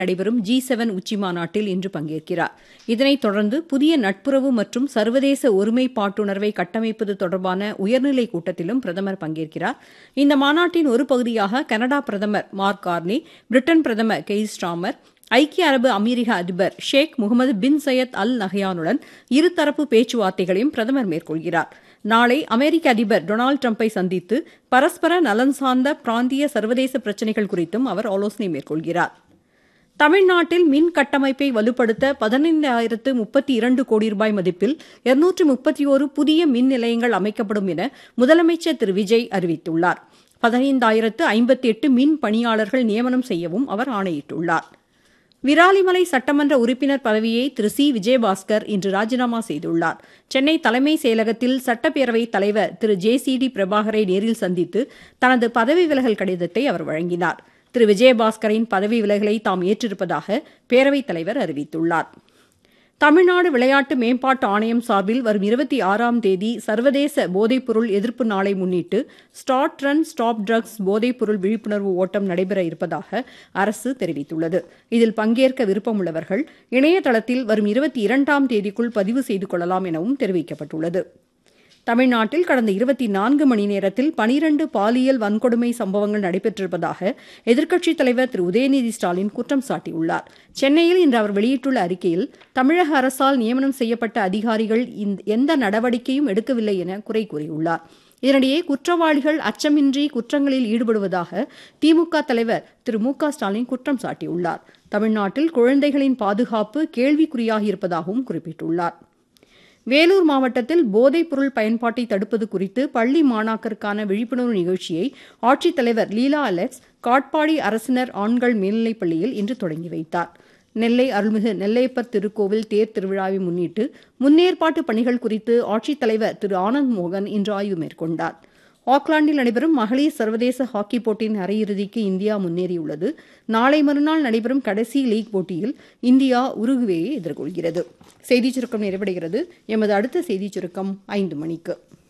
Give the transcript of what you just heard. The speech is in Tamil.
நடைபெறும் ஜி செவன் உச்சிமாநாட்டில் இன்று பங்கேற்கிறார் இதனைத் தொடர்ந்து புதிய நட்புறவு மற்றும் சர்வதேச ஒருமைப்பாட்டுணர்வை கட்டமைப்பது தொடர்பான உயர்நிலை கூட்டத்திலும் பிரதமர் பங்கேற்கிறார் இந்த மாநாட்டின் ஒரு பகுதியாக கனடா பிரதமர் மார்க் கார்னி பிரிட்டன் பிரதமர் கெய் ஸ்டாமர் ஐக்கிய அரபு அமீரக அதிபர் ஷேக் முகமது பின் சையத் அல் நஹயானுடன் இருதரப்பு பேச்சுவார்த்தைகளையும் பிரதமர் மேற்கொள்கிறார் நாளை அமெரிக்க அதிபர் டொனால்டு டிரம்பை சந்தித்து பரஸ்பர நலன் சார்ந்த பிராந்திய சர்வதேச பிரச்சினைகள் குறித்தும் அவர் ஆலோசனை மேற்கொள்கிறார் தமிழ்நாட்டில் மின் கட்டமைப்பை வலுப்படுத்த பதினைந்தாயிரத்து முப்பத்தி இரண்டு கோடி ரூபாய் மதிப்பில் இருநூற்று முப்பத்தி ஒரு புதிய மின் நிலையங்கள் அமைக்கப்படும் என முதலமைச்சர் திரு விஜய் அறிவித்துள்ளார் பதினைந்தாயிரத்து ஐம்பத்தி எட்டு மின் பணியாளர்கள் நியமனம் செய்யவும் அவர் ஆணையிட்டுள்ளார் விராலிமலை சட்டமன்ற உறுப்பினர் பதவியை திரு சி விஜயபாஸ்கர் இன்று ராஜினாமா செய்துள்ளார் சென்னை தலைமை செயலகத்தில் சட்டப்பேரவைத் தலைவர் திரு ஜே சி டி பிரபாகரை நேரில் சந்தித்து தனது பதவி விலகல் கடிதத்தை அவர் வழங்கினார் திரு விஜயபாஸ்கரின் பதவி விலகலை தாம் ஏற்றிருப்பதாக பேரவைத் தலைவர் அறிவித்துள்ளார் தமிழ்நாடு விளையாட்டு மேம்பாட்டு ஆணையம் சார்பில் வரும் இருபத்தி ஆறாம் தேதி சர்வதேச போதைப்பொருள் எதிர்ப்பு நாளை முன்னிட்டு ஸ்டார்ட் ரன் ஸ்டாப் ட்ரக்ஸ் போதைப்பொருள் விழிப்புணர்வு ஓட்டம் நடைபெற இருப்பதாக அரசு தெரிவித்துள்ளது இதில் பங்கேற்க விருப்பமுள்ளவர்கள் இணையதளத்தில் வரும் இருபத்தி இரண்டாம் தேதிக்குள் பதிவு செய்து கொள்ளலாம் எனவும் தெரிவிக்கப்பட்டுள்ளது தமிழ்நாட்டில் கடந்த இருபத்தி நான்கு மணி நேரத்தில் பனிரண்டு பாலியல் வன்கொடுமை சம்பவங்கள் நடைபெற்றிருப்பதாக எதிர்க்கட்சித் தலைவர் திரு உதயநிதி ஸ்டாலின் குற்றம் சாட்டியுள்ளார் சென்னையில் இன்று அவர் வெளியிட்டுள்ள அறிக்கையில் தமிழக அரசால் நியமனம் செய்யப்பட்ட அதிகாரிகள் எந்த நடவடிக்கையும் எடுக்கவில்லை என குறை கூறியுள்ளார் இதனிடையே குற்றவாளிகள் அச்சமின்றி குற்றங்களில் ஈடுபடுவதாக திமுக தலைவர் திரு மு க ஸ்டாலின் குற்றம் சாட்டியுள்ளார் தமிழ்நாட்டில் குழந்தைகளின் பாதுகாப்பு கேள்விக்குறியாகி இருப்பதாகவும் குறிப்பிட்டுள்ளார் வேலூர் மாவட்டத்தில் போதைப் பொருள் பயன்பாட்டை தடுப்பது குறித்து பள்ளி மாணாக்கருக்கான விழிப்புணர்வு நிகழ்ச்சியை ஆட்சித்தலைவர் லீலா அலெக்ஸ் காட்பாடி அரசினர் ஆண்கள் மேல்நிலைப் பள்ளியில் இன்று தொடங்கி வைத்தார் நெல்லை அருள்மிகு நெல்லையப்பர் திருக்கோவில் தேர் திருவிழாவை முன்னிட்டு முன்னேற்பாட்டு பணிகள் குறித்து ஆட்சித்தலைவர் திரு ஆனந்த் மோகன் இன்று ஆய்வு மேற்கொண்டார் ஆக்லாந்தில் நடைபெறும் மகளிர் சர்வதேச ஹாக்கி போட்டியின் அரையிறுதிக்கு இந்தியா முன்னேறியுள்ளது நாளை மறுநாள் நடைபெறும் கடைசி லீக் போட்டியில் இந்தியா உருகுவேயை எதிர்கொள்கிறது செய்திச் சுருக்கம் நிறைவடைகிறது எமது அடுத்த செய்திச் சுருக்கம் ஐந்து மணிக்கு